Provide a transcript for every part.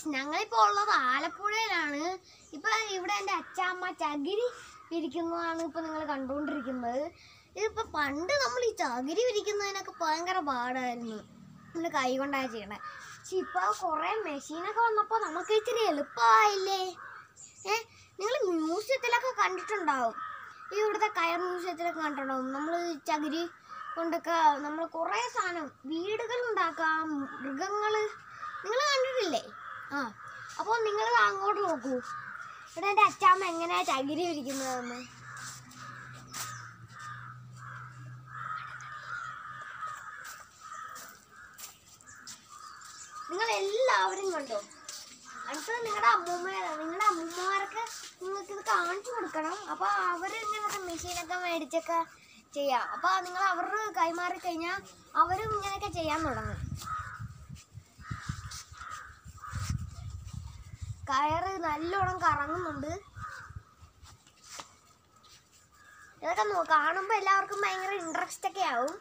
ഞങ്ങളിപ്പോൾ ഉള്ളത് ആലപ്പുഴയിലാണ് ഇപ്പൊ ഇവിടെ എൻ്റെ അച്ചാമ്മ ചകിരി വിരിക്കുന്നതാണ് ഇപ്പൊ നിങ്ങൾ കണ്ടുകൊണ്ടിരിക്കുന്നത് ഇതിപ്പോ പണ്ട് നമ്മൾ ഈ ചകിരി വിരിക്കുന്നതിനൊക്കെ ഭയങ്കര പാടായിരുന്നു നമ്മൾ കൈ കൊണ്ടാണ് ചെയ്യണേ പക്ഷെ ഇപ്പൊ കുറെ മെഷീനൊക്കെ വന്നപ്പോൾ നമുക്ക് ഇച്ചിരി എളുപ്പമായില്ലേ ഏ നിങ്ങൾ മ്യൂസിയത്തിലൊക്കെ കണ്ടിട്ടുണ്ടാവും ഈ ഇവിടുത്തെ കയർ മ്യൂസിയത്തിലൊക്കെ കണ്ടിട്ടുണ്ടാവും നമ്മൾ ചകിരി കൊണ്ടൊക്കെ നമ്മൾ കുറേ സാധനം വീടുകൾ ഉണ്ടാക്കാം മൃഗങ്ങൾ നിങ്ങൾ കണ്ടിട്ടില്ലേ ആ അപ്പോൾ നിങ്ങൾ അങ്ങോട്ട് നോക്കൂ ഇവിടെ എൻ്റെ അച്ചാമ്മ എങ്ങനെയാ ചകിരി വിരിക്കുന്നതെന്ന് നിങ്ങൾ എല്ലാവരും കണ്ടോ അടുത്തത് നിങ്ങളുടെ അമ്മൂമ്മ നിങ്ങളുടെ അമ്മൂമ്മമാർക്ക് നിങ്ങൾക്ക് ഇത് കാണിച്ചു കൊടുക്കണം അപ്പോൾ അവർ ഇങ്ങനത്തെ മെഷീനൊക്കെ മേടിച്ചൊക്കെ ചെയ്യാം അപ്പോൾ നിങ്ങൾ അവരുടെ കൈമാറി കഴിഞ്ഞാൽ അവരും ഇങ്ങനെയൊക്കെ ചെയ്യാൻ തുടങ്ങും കയറ് നല്ലോണം കറങ്ങുന്നുണ്ട് ഇതൊക്കെ നോ കാണുമ്പോൾ എല്ലാവർക്കും ഭയങ്കര ഇൻട്രസ്റ്റ് ഒക്കെ ആവും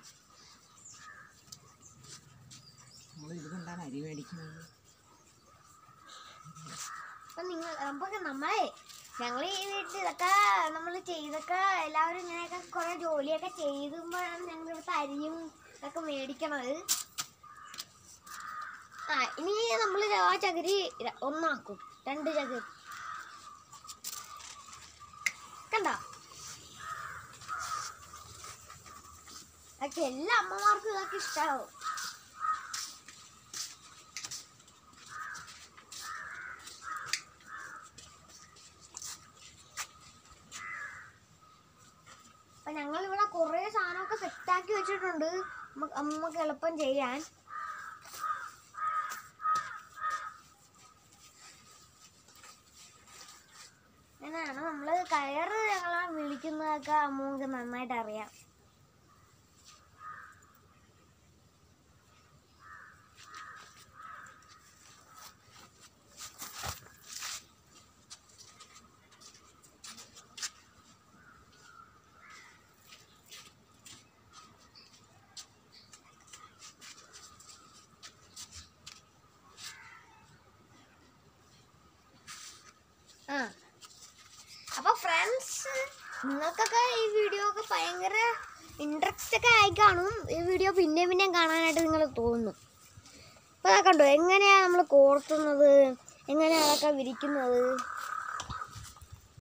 നമ്മൾ ഇത് കൊണ്ടാണ് അരി മേടിക്കുന്നത് അപ്പൊ നിങ്ങൾ നമുക്ക് നമ്മളെ ഞങ്ങൾ ഈ വീട്ടിൽ ഇതൊക്കെ നമ്മൾ ചെയ്തൊക്കെ എല്ലാവരും ഇങ്ങനെയൊക്കെ കുറെ ജോലിയൊക്കെ ചെയ്തുമ്പോഴാണ് ഞങ്ങൾ ഇവിടുത്തെ അരിയും ഇതൊക്കെ മേടിക്കണത് ആ ഇനി നമ്മൾ ആ ചകിരി ര- ഒന്നാക്കും രണ്ട് ചകിരി കണ്ടോ അതൊക്കെ എല്ലാ അമ്മമാർക്കും ഇതൊക്കെ ഇഷ്ടാവും അപ്പൊ ഞങ്ങൾ ഇവിടെ കുറേ സാധനമൊക്കെ സെറ്റാക്കി വെച്ചിട്ടുണ്ട് നമുക്ക് അമ്മക്ക് എളുപ്പം ചെയ്യാൻ അങ്ങനെയാണ് നമ്മൾ കയറ് ഞങ്ങളെ വിളിക്കുന്നതൊക്കെ അമ്മക്ക് നന്നായിട്ട് അറിയാം ആ അപ്പൊ ഫ്രണ്ട്സ് നിങ്ങൾക്കൊക്കെ ഈ വീഡിയോ ഒക്കെ ഭയങ്കര ഇൻട്രസ്റ്റ് ഒക്കെ ആയി കാണും ഈ വീഡിയോ പിന്നെയും പിന്നെയും കാണാനായിട്ട് നിങ്ങൾ തോന്നും അപ്പൊ അതൊക്കെ കണ്ടോ എങ്ങനെയാ നമ്മൾ കോർത്തുന്നത് എങ്ങനെയാ അതൊക്കെ വിരിക്കുന്നത്